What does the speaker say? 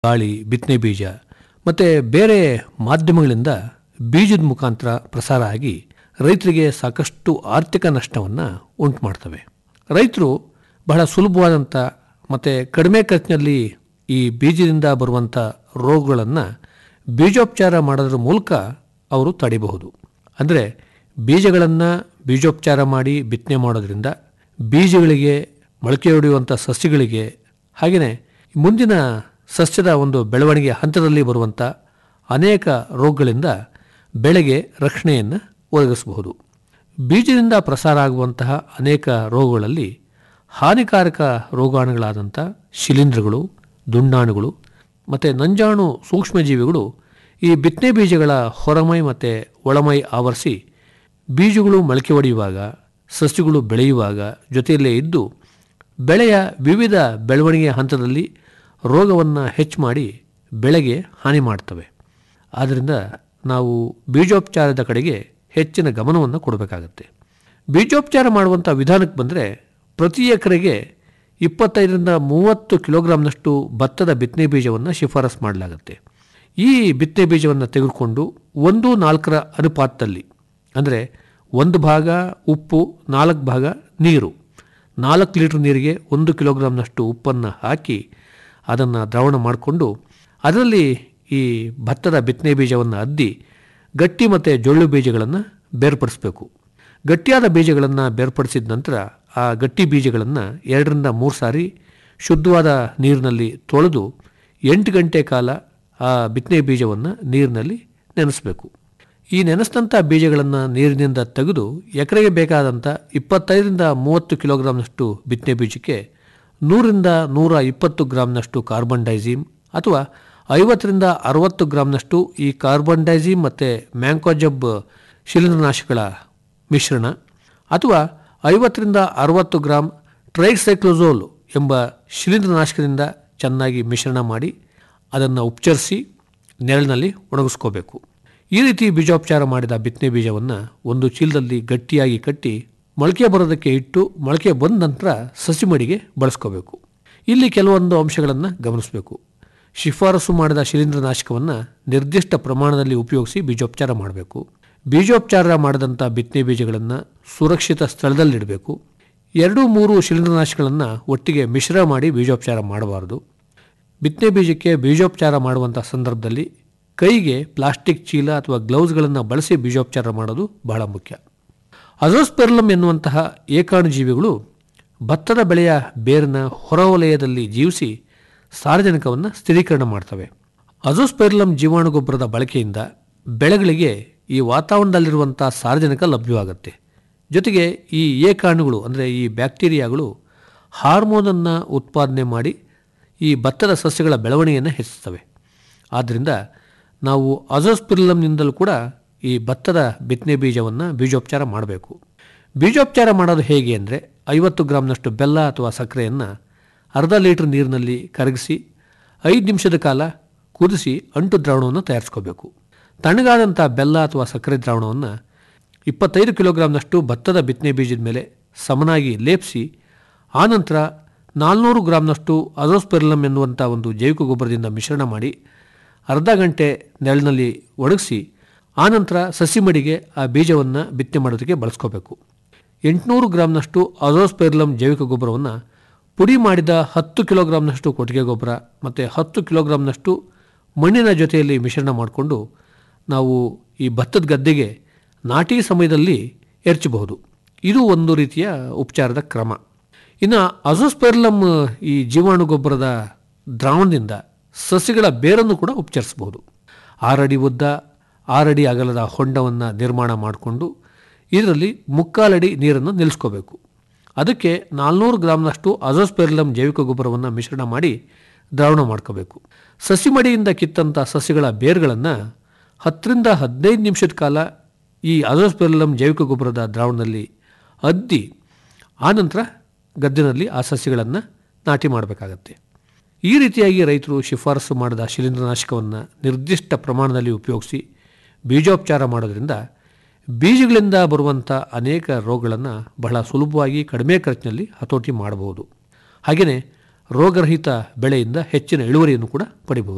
ಗಾಳಿ ಬಿತ್ತನೆ ಬೀಜ ಮತ್ತು ಬೇರೆ ಮಾಧ್ಯಮಗಳಿಂದ ಬೀಜದ ಮುಖಾಂತರ ಪ್ರಸಾರ ಆಗಿ ರೈತರಿಗೆ ಸಾಕಷ್ಟು ಆರ್ಥಿಕ ನಷ್ಟವನ್ನು ಉಂಟು ಮಾಡ್ತವೆ ರೈತರು ಬಹಳ ಸುಲಭವಾದಂಥ ಮತ್ತು ಕಡಿಮೆ ಖರ್ಚಿನಲ್ಲಿ ಈ ಬೀಜದಿಂದ ಬರುವಂಥ ರೋಗಗಳನ್ನು ಬೀಜೋಪಚಾರ ಮಾಡೋದ್ರ ಮೂಲಕ ಅವರು ತಡಿಬಹುದು ಅಂದರೆ ಬೀಜಗಳನ್ನು ಬೀಜೋಪಚಾರ ಮಾಡಿ ಬಿತ್ತನೆ ಮಾಡೋದ್ರಿಂದ ಬೀಜಗಳಿಗೆ ಮೊಳಕೆ ಹೊಡೆಯುವಂಥ ಸಸ್ಯಗಳಿಗೆ ಹಾಗೆಯೇ ಮುಂದಿನ ಸಸ್ಯದ ಒಂದು ಬೆಳವಣಿಗೆ ಹಂತದಲ್ಲಿ ಬರುವಂಥ ಅನೇಕ ರೋಗಗಳಿಂದ ಬೆಳೆಗೆ ರಕ್ಷಣೆಯನ್ನು ಒದಗಿಸಬಹುದು ಬೀಜದಿಂದ ಪ್ರಸಾರ ಆಗುವಂತಹ ಅನೇಕ ರೋಗಗಳಲ್ಲಿ ಹಾನಿಕಾರಕ ರೋಗಾಣುಗಳಾದಂಥ ಶಿಲೀಂಧ್ರಗಳು ದುಂಡಾಣುಗಳು ಮತ್ತು ನಂಜಾಣು ಸೂಕ್ಷ್ಮಜೀವಿಗಳು ಈ ಬಿತ್ತನೆ ಬೀಜಗಳ ಹೊರಮೈ ಮತ್ತು ಒಳಮೈ ಆವರಿಸಿ ಬೀಜಗಳು ಮೊಳಕೆ ಹೊಡೆಯುವಾಗ ಸಸ್ಯಗಳು ಬೆಳೆಯುವಾಗ ಜೊತೆಯಲ್ಲೇ ಇದ್ದು ಬೆಳೆಯ ವಿವಿಧ ಬೆಳವಣಿಗೆಯ ಹಂತದಲ್ಲಿ ರೋಗವನ್ನು ಹೆಚ್ಚು ಮಾಡಿ ಬೆಳೆಗೆ ಹಾನಿ ಮಾಡ್ತವೆ ಆದ್ದರಿಂದ ನಾವು ಬೀಜೋಪಚಾರದ ಕಡೆಗೆ ಹೆಚ್ಚಿನ ಗಮನವನ್ನು ಕೊಡಬೇಕಾಗತ್ತೆ ಬೀಜೋಪಚಾರ ಮಾಡುವಂಥ ವಿಧಾನಕ್ಕೆ ಬಂದರೆ ಪ್ರತಿ ಎಕರೆಗೆ ಇಪ್ಪತ್ತೈದರಿಂದ ಮೂವತ್ತು ಕಿಲೋಗ್ರಾಮ್ನಷ್ಟು ಭತ್ತದ ಬಿತ್ತನೆ ಬೀಜವನ್ನು ಶಿಫಾರಸು ಮಾಡಲಾಗುತ್ತೆ ಈ ಬಿತ್ತನೆ ಬೀಜವನ್ನು ತೆಗೆದುಕೊಂಡು ಒಂದು ನಾಲ್ಕರ ಅನುಪಾತದಲ್ಲಿ ಅಂದರೆ ಒಂದು ಭಾಗ ಉಪ್ಪು ನಾಲ್ಕು ಭಾಗ ನೀರು ನಾಲ್ಕು ಲೀಟ್ರ್ ನೀರಿಗೆ ಒಂದು ಕಿಲೋಗ್ರಾಮ್ನಷ್ಟು ಉಪ್ಪನ್ನು ಹಾಕಿ ಅದನ್ನು ದ್ರಾವಣ ಮಾಡಿಕೊಂಡು ಅದರಲ್ಲಿ ಈ ಭತ್ತದ ಬಿತ್ತನೆ ಬೀಜವನ್ನು ಅದ್ದಿ ಗಟ್ಟಿ ಮತ್ತು ಜೊಳ್ಳು ಬೀಜಗಳನ್ನು ಬೇರ್ಪಡಿಸಬೇಕು ಗಟ್ಟಿಯಾದ ಬೀಜಗಳನ್ನು ಬೇರ್ಪಡಿಸಿದ ನಂತರ ಆ ಗಟ್ಟಿ ಬೀಜಗಳನ್ನು ಎರಡರಿಂದ ಮೂರು ಸಾರಿ ಶುದ್ಧವಾದ ನೀರಿನಲ್ಲಿ ತೊಳೆದು ಎಂಟು ಗಂಟೆ ಕಾಲ ಆ ಬಿತ್ತನೆ ಬೀಜವನ್ನು ನೀರಿನಲ್ಲಿ ನೆನೆಸಬೇಕು ಈ ನೆನೆಸಿದಂಥ ಬೀಜಗಳನ್ನು ನೀರಿನಿಂದ ತೆಗೆದು ಎಕರೆಗೆ ಬೇಕಾದಂಥ ಇಪ್ಪತ್ತೈದರಿಂದ ಮೂವತ್ತು ಕಿಲೋಗ್ರಾಮ್ನಷ್ಟು ಬಿತ್ತನೆ ಬೀಜಕ್ಕೆ ನೂರಿಂದ ನೂರ ಇಪ್ಪತ್ತು ಗ್ರಾಮ್ನಷ್ಟು ಕಾರ್ಬನ್ ಡೈಸೀಮ್ ಅಥವಾ ಐವತ್ತರಿಂದ ಅರವತ್ತು ಗ್ರಾಮ್ನಷ್ಟು ಈ ಕಾರ್ಬನ್ ಡೈಸೀಮ್ ಮತ್ತು ಮ್ಯಾಂಕೋಜಬ್ ಶಿಲೀಂಧ್ರನಾಶಕಗಳ ಮಿಶ್ರಣ ಅಥವಾ ಐವತ್ತರಿಂದ ಅರವತ್ತು ಗ್ರಾಮ್ ಟ್ರೈಸೈಕ್ಲೋಸೋಲ್ ಎಂಬ ಶಿಲೀಂಧ್ರನಾಶಕದಿಂದ ಚೆನ್ನಾಗಿ ಮಿಶ್ರಣ ಮಾಡಿ ಅದನ್ನು ಉಪಚರಿಸಿ ನೆರಳಿನಲ್ಲಿ ಒಣಗಿಸ್ಕೋಬೇಕು ಈ ರೀತಿ ಬೀಜೋಪಚಾರ ಮಾಡಿದ ಬಿತ್ತನೆ ಬೀಜವನ್ನು ಒಂದು ಚೀಲದಲ್ಲಿ ಗಟ್ಟಿಯಾಗಿ ಕಟ್ಟಿ ಮೊಳಕೆ ಬರೋದಕ್ಕೆ ಇಟ್ಟು ಮೊಳಕೆ ಬಂದ ನಂತರ ಸಸಿ ಮಡಿಗೆ ಬಳಸ್ಕೋಬೇಕು ಇಲ್ಲಿ ಕೆಲವೊಂದು ಅಂಶಗಳನ್ನು ಗಮನಿಸಬೇಕು ಶಿಫಾರಸು ಮಾಡಿದ ಶಿಲೀಂಧ್ರನಾಶಕವನ್ನು ನಿರ್ದಿಷ್ಟ ಪ್ರಮಾಣದಲ್ಲಿ ಉಪಯೋಗಿಸಿ ಬೀಜೋಪಚಾರ ಮಾಡಬೇಕು ಬೀಜೋಪಚಾರ ಮಾಡಿದಂಥ ಬಿತ್ತನೆ ಬೀಜಗಳನ್ನು ಸುರಕ್ಷಿತ ಸ್ಥಳದಲ್ಲಿಡಬೇಕು ಎರಡು ಮೂರು ಶಿಲೀಂಧ್ರನಾಶಕಗಳನ್ನು ಒಟ್ಟಿಗೆ ಮಿಶ್ರ ಮಾಡಿ ಬೀಜೋಪಚಾರ ಮಾಡಬಾರದು ಬಿತ್ತನೆ ಬೀಜಕ್ಕೆ ಬೀಜೋಪಚಾರ ಮಾಡುವಂಥ ಸಂದರ್ಭದಲ್ಲಿ ಕೈಗೆ ಪ್ಲಾಸ್ಟಿಕ್ ಚೀಲ ಅಥವಾ ಗ್ಲೌಸ್ಗಳನ್ನು ಬಳಸಿ ಬೀಜೋಪಚಾರ ಮಾಡೋದು ಬಹಳ ಮುಖ್ಯ ಅಜೋಸ್ಪೆರ್ಲಮ್ ಎನ್ನುವಂತಹ ಏಕಾಣುಜೀವಿಗಳು ಭತ್ತದ ಬೆಳೆಯ ಬೇರಿನ ಹೊರವಲಯದಲ್ಲಿ ಜೀವಿಸಿ ಸಾರಜನಕವನ್ನು ಸ್ಥಿರೀಕರಣ ಮಾಡ್ತವೆ ಅಜೋಸ್ಪೆರ್ಲಮ್ ಜೀವಾಣು ಗೊಬ್ಬರದ ಬಳಕೆಯಿಂದ ಬೆಳೆಗಳಿಗೆ ಈ ವಾತಾವರಣದಲ್ಲಿರುವಂಥ ಸಾರಜನಕ ಲಭ್ಯವಾಗುತ್ತೆ ಜೊತೆಗೆ ಈ ಏಕಾಣುಗಳು ಅಂದರೆ ಈ ಬ್ಯಾಕ್ಟೀರಿಯಾಗಳು ಹಾರ್ಮೋನನ್ನು ಉತ್ಪಾದನೆ ಮಾಡಿ ಈ ಭತ್ತದ ಸಸ್ಯಗಳ ಬೆಳವಣಿಗೆಯನ್ನು ಹೆಚ್ಚಿಸ್ತವೆ ಆದ್ದರಿಂದ ನಾವು ಅಜೋಸ್ಪಿರ್ಲಮ್ನಿಂದಲೂ ಕೂಡ ಈ ಭತ್ತದ ಬಿತ್ತನೆ ಬೀಜವನ್ನು ಬೀಜೋಪಚಾರ ಮಾಡಬೇಕು ಬೀಜೋಪಚಾರ ಮಾಡೋದು ಹೇಗೆ ಅಂದರೆ ಐವತ್ತು ಗ್ರಾಮ್ನಷ್ಟು ಬೆಲ್ಲ ಅಥವಾ ಸಕ್ಕರೆಯನ್ನು ಅರ್ಧ ಲೀಟ್ರ್ ನೀರಿನಲ್ಲಿ ಕರಗಿಸಿ ಐದು ನಿಮಿಷದ ಕಾಲ ಕುದಿಸಿ ಅಂಟು ದ್ರಾವಣವನ್ನು ತಯಾರಿಸ್ಕೋಬೇಕು ತಣ್ಣಗಾದಂಥ ಬೆಲ್ಲ ಅಥವಾ ಸಕ್ಕರೆ ದ್ರಾವಣವನ್ನು ಇಪ್ಪತ್ತೈದು ಕಿಲೋಗ್ರಾಮ್ನಷ್ಟು ಭತ್ತದ ಬಿತ್ತನೆ ಬೀಜದ ಮೇಲೆ ಸಮನಾಗಿ ಲೇಪಿಸಿ ಆನಂತರ ನಾಲ್ನೂರು ಗ್ರಾಮ್ನಷ್ಟು ಅಜೋಸ್ಪೆರ್ಲಮ್ ಎನ್ನುವಂಥ ಒಂದು ಜೈವಿಕ ಗೊಬ್ಬರದಿಂದ ಮಿಶ್ರಣ ಮಾಡಿ ಅರ್ಧ ಗಂಟೆ ನೆರಳಿನಲ್ಲಿ ಒಣಗಿಸಿ ಆನಂತರ ಸಸಿ ಮಡಿಗೆ ಆ ಬೀಜವನ್ನು ಬಿತ್ತನೆ ಮಾಡೋದಕ್ಕೆ ಬಳಸ್ಕೋಬೇಕು ಎಂಟುನೂರು ಗ್ರಾಮ್ನಷ್ಟು ಅಜೋಸ್ಪೆರ್ಲಮ್ ಜೈವಿಕ ಗೊಬ್ಬರವನ್ನು ಪುಡಿ ಮಾಡಿದ ಹತ್ತು ಕಿಲೋಗ್ರಾಮ್ನಷ್ಟು ಕೊಟ್ಟಿಗೆ ಗೊಬ್ಬರ ಮತ್ತು ಹತ್ತು ಕಿಲೋಗ್ರಾಮ್ನಷ್ಟು ಮಣ್ಣಿನ ಜೊತೆಯಲ್ಲಿ ಮಿಶ್ರಣ ಮಾಡಿಕೊಂಡು ನಾವು ಈ ಭತ್ತದ ಗದ್ದೆಗೆ ನಾಟಿ ಸಮಯದಲ್ಲಿ ಎರಚಬಹುದು ಇದು ಒಂದು ರೀತಿಯ ಉಪಚಾರದ ಕ್ರಮ ಇನ್ನು ಅಜೋಸ್ಪೆರ್ಲಮ್ ಈ ಜೀವಾಣು ಗೊಬ್ಬರದ ದ್ರಾವಣದಿಂದ ಸಸ್ಯಗಳ ಬೇರನ್ನು ಕೂಡ ಉಪಚರಿಸಬಹುದು ಆರಡಿ ಉದ್ದ ಆರಡಿ ಅಗಲದ ಹೊಂಡವನ್ನು ನಿರ್ಮಾಣ ಮಾಡಿಕೊಂಡು ಇದರಲ್ಲಿ ಮುಕ್ಕಾಲಡಿ ನೀರನ್ನು ನಿಲ್ಲಿಸ್ಕೋಬೇಕು ಅದಕ್ಕೆ ನಾಲ್ನೂರು ಗ್ರಾಮ್ನಷ್ಟು ಅಜೋಸ್ಪೆರ್ಲಮ್ ಜೈವಿಕ ಗೊಬ್ಬರವನ್ನು ಮಿಶ್ರಣ ಮಾಡಿ ದ್ರಾವಣ ಮಾಡ್ಕೋಬೇಕು ಸಸಿ ಮಡಿಯಿಂದ ಕಿತ್ತಂಥ ಸಸ್ಯಗಳ ಬೇರುಗಳನ್ನು ಹತ್ತರಿಂದ ಹದಿನೈದು ನಿಮಿಷದ ಕಾಲ ಈ ಅಜೋಸ್ಪೆರ್ಲಮ್ ಜೈವಿಕ ಗೊಬ್ಬರದ ದ್ರಾವಣದಲ್ಲಿ ಅದ್ದಿ ಆನಂತರ ಗದ್ದೆನಲ್ಲಿ ಆ ಸಸ್ಯಗಳನ್ನು ನಾಟಿ ಮಾಡಬೇಕಾಗತ್ತೆ ಈ ರೀತಿಯಾಗಿ ರೈತರು ಶಿಫಾರಸು ಮಾಡಿದ ಶಿಲೀಂಧ್ರನಾಶಕವನ್ನು ನಿರ್ದಿಷ್ಟ ಪ್ರಮಾಣದಲ್ಲಿ ಉಪಯೋಗಿಸಿ ಬೀಜೋಪಚಾರ ಮಾಡೋದ್ರಿಂದ ಬೀಜಗಳಿಂದ ಬರುವಂಥ ಅನೇಕ ರೋಗಗಳನ್ನು ಬಹಳ ಸುಲಭವಾಗಿ ಕಡಿಮೆ ಖರ್ಚಿನಲ್ಲಿ ಹತೋಟಿ ಮಾಡಬಹುದು ಹಾಗೆಯೇ ರೋಗರಹಿತ ಬೆಳೆಯಿಂದ ಹೆಚ್ಚಿನ ಇಳುವರಿಯನ್ನು ಕೂಡ ಪಡಿಬಹುದು